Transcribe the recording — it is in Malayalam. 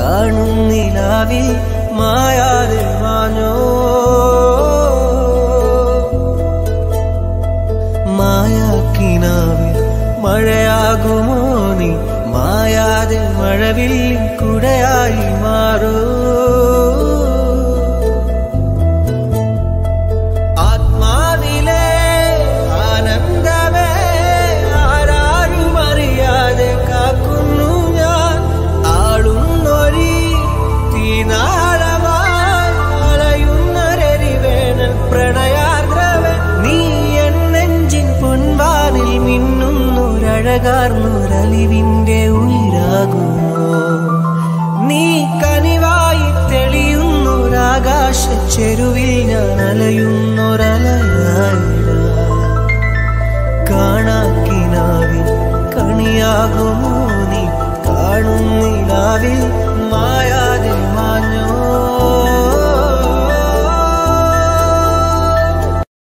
കാണും നിലാവിൽ മായാതെ മാഞ്ഞോ മായാക്കിനാവിൽ മഴയാകുമോ നീ മായാതെ മഴവിൽ കുടയായി മാറൂ ആത്മാവിലെ ആനന്ദമേ ആരാരും അറിയാതെ കാക്കുന്നു ഞാൻ ആളുന്നൊരി തീനാളമായി അലയുന്നൊരരിവേണൽ പ്രണയാർദ്രവൻ നീ എൻ നെഞ്ചിൻ പൊൻവാനിൽ മിന്നുന്നൊരഴകാർന്നൊരലിവിന്റെ ഉയിരാകുന്നു നീ കനിവായി തെളിയുന്നൊരാകാശ ചെരുവിൽ ഞാൻ അലയുന്നൊരലയായിട കാണാക്കിനാവിൽ കണിയാകും